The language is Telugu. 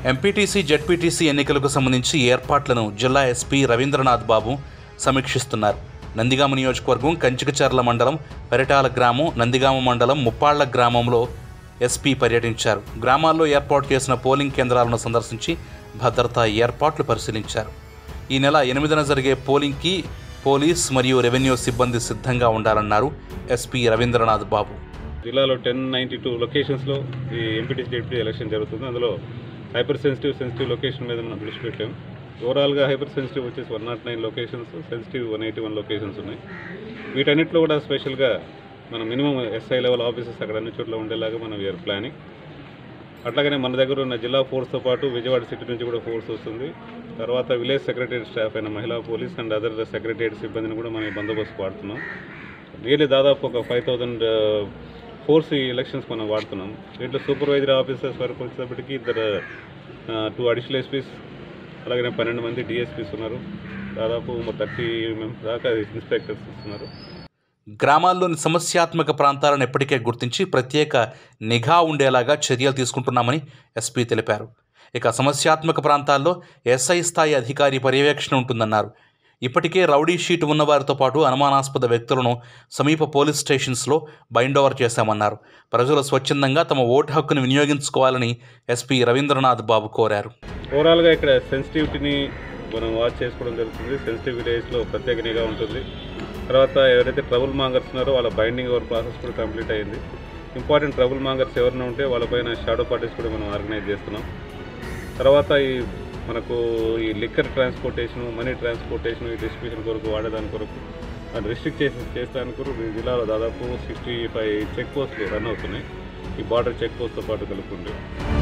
ఎంపీటీసీ జెడ్పీటీసీ ఎన్నికలకు సంబంధించి ఏర్పాట్లను జిల్లా ఎస్పీ రవీంద్రనాథ్ బాబు సమీక్షిస్తున్నారు నందిగామ నియోజకవర్గం కంచికచర్ల మండలం పెరటాల గ్రామం నందిగామ మండలం ముప్పాళ్ల గ్రామంలో ఎస్పీ పర్యటించారు గ్రామాల్లో ఏర్పాటు చేసిన పోలింగ్ కేంద్రాలను సందర్శించి భద్రతా ఏర్పాట్లు పరిశీలించారు ఈ నెల ఎనిమిదిన జరిగే పోలింగ్కి పోలీస్ మరియు రెవెన్యూ సిబ్బంది సిద్ధంగా ఉండాలన్నారు ఎస్పీ రవీంద్రనాథ్ బాబు జిల్లాలో టెన్ నైంటీ టూ లొకేషన్స్లో ఈ ఎంపీటీ డిప్యూటీ ఎలక్షన్ జరుగుతుంది అందులో హైపర్ సెన్సిటివ్ సెన్సిటివ్ లొకేషన్ మీద మనం దృష్టి పెట్టాం ఓవరాల్గా హైపర్ సెన్సిటివ్ వచ్చేసి one nought nine locations sensitive one eighty one locations ఉన్నాయి వీటన్నిటిలో కూడా స్పెషల్గా మనం మినిమం ఎస్ఐ లెవెల్ ఆఫీసర్స్ అక్కడ అన్ని చోట్ల ఉండేలాగా మనం వీఆర్ ప్లానింగ్ అట్లాగనే మన దగ్గర ఉన్న జిల్లా ఫోర్స్తో పాటు విజయవాడ సిటీ నుంచి కూడా ఫోర్స్ వస్తుంది తర్వాత విలేజ్ సెక్రటరీ స్టాఫ్ అయిన మహిళా పోలీస్ అండ్ అదర్ సెక్రటరీ సిబ్బందిని కూడా మనం ఈ బందోబస్తు వాడుతున్నాం రియల్లీ దాదాపు ఒక ఫైవ్ థౌజండ్ ఫోర్స్ ఈ ఎలక్షన్స్ మనం వాడుతున్నాం దీంట్లో సూపర్వైజరీ ఆఫీసర్స్ వరకు వచ్చేటప్పటికి ఇద్దరు టూ అడిషనల్ ఎస్పీస్ అలాగే పన్నెండు మంది డిఎస్పీస్ ఉన్నారు దాదాపు థర్టీ మెంబర్స్ దాకా ఇన్స్పెక్టర్స్ ఉన్నారు గ్రామాల్లోని సమస్యాత్మక ప్రాంతాలను ఎప్పటికే గుర్తించి ప్రత్యేక నిఘా ఉండేలాగా చర్యలు తీసుకుంటున్నామని ఎస్పీ తెలిపారు ఇక సమస్యాత్మక ప్రాంతాల్లో ఎస్ఐ స్థాయి అధికారి పర్యవేక్షణ ఉంటుందన్నారు ఇప్పటికే రౌడీ షీట్ ఉన్నవారితో పాటు అనుమానాస్పద వ్యక్తులను సమీప పోలీస్ స్టేషన్స్లో బైండ్ ఓవర్ చేశామన్నారు ప్రజలు స్వచ్ఛందంగా తమ ఓటు హక్కును వినియోగించుకోవాలని ఎస్పీ రవీంద్రనాథ్ బాబు కోరారు ఓవరాల్గా ఇక్కడ సెన్సిటివిటీని మనం వాచ్ చేసుకోవడం జరుగుతుంది సెన్సిటివ్ విలేజ్లో ప్రత్యేక నిఘా ఉంటుంది తర్వాత ఎవరైతే ట్రబుల్ మాంగర్స్ ఉన్నారో వాళ్ళ బైండింగ్ ఓవర్ ప్రాసెస్ కూడా కంప్లీట్ అయింది ఇంపార్టెంట్ ట్రబుల్ మాంగర్స్ ఎవరైనా ఉంటే వాళ్ళపైన షాడో పార్టీస్ కూడా మనం ఆర్గనైజ్ చేస్తున్నాం తర్వాత ఈ మనకు ఈ లిక్కర్ ట్రాన్స్పోర్టేషన్ మనీ ట్రాన్స్పోర్టేషన్ ఈ డిస్ట్రిబ్యూషన్ కొరకు వాడేదాని కొరకు రిస్ట్రిక్ట్ చేసి చేసేదాని కొరకు ఈ జిల్లాలో దాదాపు సిక్స్టీ ఫైవ్ చెక్ పోస్టులు రన్ అవుతున్నాయి ఈ బార్డర్ చెక్ పోస్ట్తో పాటు కలుపుకుంటూ